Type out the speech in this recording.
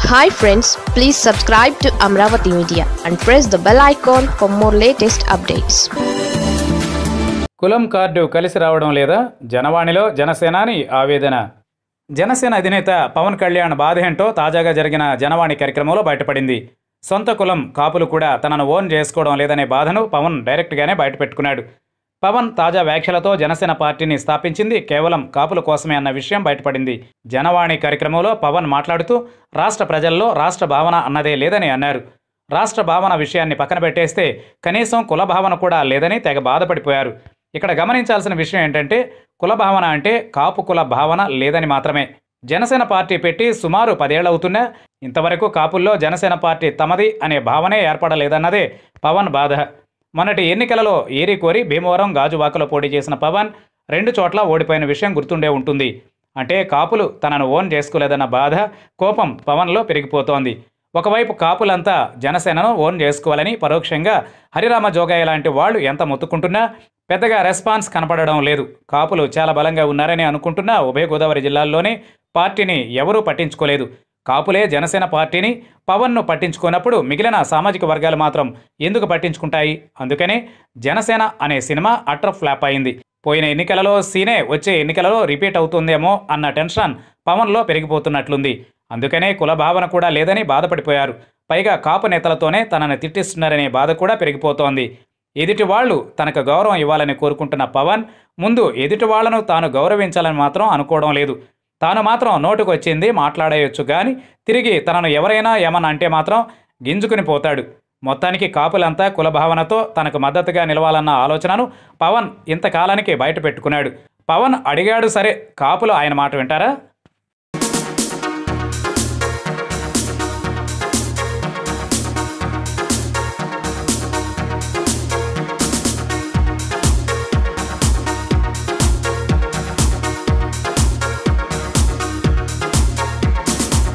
hi friends please subscribe to Amaravati media and press the bell icon for more latest updates కులం card కలిసి రావడం లేదా జనవాణిలో జనసేనాని ఆవేదన జనసేన అధినేత పవన్ కళ్యాణ్ బాధ ఏంటో తాజాగా జరిగిన జనవాణి కార్యక్రమంలో బయటపడింది సొంత కులం కాపులు కూడా తనను ఓన్ చేసుకోవడం లేదనే బాధను పవన్ డైరెక్ట్గానే బయటపెట్టుకున్నాడు పవన్ తాజా వ్యాఖ్యలతో జనసేన పార్టీని స్థాపించింది కేవలం కాపుల కోసమే అన్న విషయం బయటపడింది జనవాణి కార్యక్రమంలో పవన్ మాట్లాడుతూ రాష్ట్ర ప్రజల్లో రాష్ట్ర భావన అన్నదే లేదని అన్నారు రాష్ట్ర భావన విషయాన్ని పక్కన పెట్టేస్తే కనీసం కుల భావన కూడా లేదని తెగ బాధపడిపోయారు ఇక్కడ గమనించాల్సిన విషయం ఏంటంటే కుల భావన అంటే కాపు కుల భావన లేదని మాత్రమే జనసేన పార్టీ పెట్టి సుమారు పదేళ్లవుతున్నా ఇంతవరకు కాపుల్లో జనసేన పార్టీ తమది అనే భావనే ఏర్పడలేదన్నదే పవన్ బాధ మొన్నటి ఎన్నికలలో ఏరి కోరి భీమవరం గాజువాకలో పోటీ చేసిన పవన్ రెండు చోట్ల ఓడిపోయిన విషయం గుర్తుండే ఉంటుంది అంటే కాపులు తనను ఓన్ చేసుకోలేదన్న బాధ కోపం పవన్లో పెరిగిపోతోంది ఒకవైపు కాపులంతా జనసేనను ఓన్ చేసుకోవాలని పరోక్షంగా హరిరామ జోగయ్య లాంటి వాళ్ళు ఎంత మొత్తుకుంటున్నా పెద్దగా రెస్పాన్స్ కనపడడం లేదు కాపులు చాలా బలంగా ఉన్నారని అనుకుంటున్న ఉభయ గోదావరి జిల్లాల్లోనే పార్టీని ఎవరూ పట్టించుకోలేదు కాపులే జనసేన పార్టీని పవన్ను పట్టించుకున్నప్పుడు మిగిలిన సామాజిక వర్గాలు మాత్రం ఎందుకు పట్టించుకుంటాయి అందుకనే జనసేన అనే సినిమా అట్ర ఫ్లాప్ అయింది పోయిన ఎన్నికలలో సీనే వచ్చే ఎన్నికలలో రిపీట్ అవుతుందేమో అన్న టెన్షన్ పవన్లో పెరిగిపోతున్నట్లుంది అందుకనే కుల భావన కూడా లేదని బాధపడిపోయారు పైగా కాపు నేతలతోనే తనని తిట్టిస్తున్నారనే బాధ కూడా పెరిగిపోతోంది ఎదుటి వాళ్ళు తనకు గౌరవం ఇవ్వాలని కోరుకుంటున్న పవన్ ముందు ఎదుటి వాళ్లను తాను గౌరవించాలని మాత్రం అనుకోవడం లేదు తాను మాత్రం నోటుకు వచ్చింది మాట్లాడేయొచ్చు కానీ తిరిగి తనను ఎవరైనా ఏమన్నా అంటే మాత్రం గింజుకుని పోతాడు మొత్తానికి కాపులంతా కులభావనతో తనకు మద్దతుగా నిలవాలన్న ఆలోచనను పవన్ ఇంతకాలానికి బయట పెట్టుకున్నాడు పవన్ అడిగాడు సరే కాపులు ఆయన మాట వింటారా